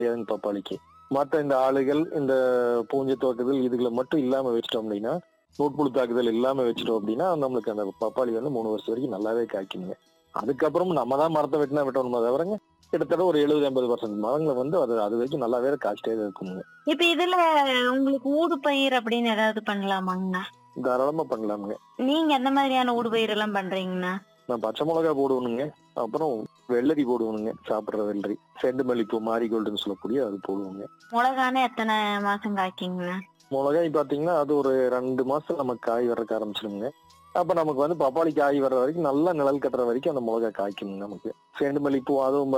ஏன் பப்பாளிக்கு மற்ற இந்த ஆளுகள் இந்த பூஞ்சை தாக்குதல் இதுகளை மட்டும் இல்லாம வச்சிட்டோம் அப்படின்னா நூட்புழு தாக்குதல் இல்லாம வச்சிட்டோம் அப்படின்னா நம்மளுக்கு அந்த பப்பாளி வந்து மூணு வருஷம் வரைக்கும் நல்லாவே காய்க்குங்க அதுக்கப்புறம் நம்ம தான் மரத்தை வெட்டினா வெட்டணுமா தவிரங்க கிட்டத்தட்ட ஒரு எழுபது எண்பது பர்சன்ட் மரங்களை வந்து அது அது வரைக்கும் நல்லாவே காய்ச்சிட்டே தான் இருக்குங்க இப்ப இதுல உங்களுக்கு ஊடு பயிர் அப்படின்னு ஏதாவது பண்ணலாமாங்கண்ணா தாராளமா பண்ணலாமுங்க நீங்க எந்த மாதிரியான ஊடு பயிர் எல்லாம் பண்றீங்கண்ணா நான் பச்சை மிளகா போடுவணுங்க அப்புறம் வெள்ளரி போடுவணுங்க சாப்பிடுற வெள்ளரி செண்டு மல்லிப்பூ மாரிகோல்டுன்னு சொல்லக்கூடிய அது போடுவோங்க மிளகான எத்தனை மாசம் காய்க்குங்கண்ணா மிளகாய் பாத்தீங்கன்னா அது ஒரு ரெண்டு மாசம் நமக்கு காய் வர்றதுக்கு ஆரம்பிச்சிடுங்க அப்ப நமக்கு வந்து பப்பாளி காய் வர்ற வரைக்கும் நல்லா நிழல் கட்டுற வரைக்கும் அந்த மிளகாய் காய்க்குங்க நமக்கு செண்டு மல்லிப்பூ அதுவும்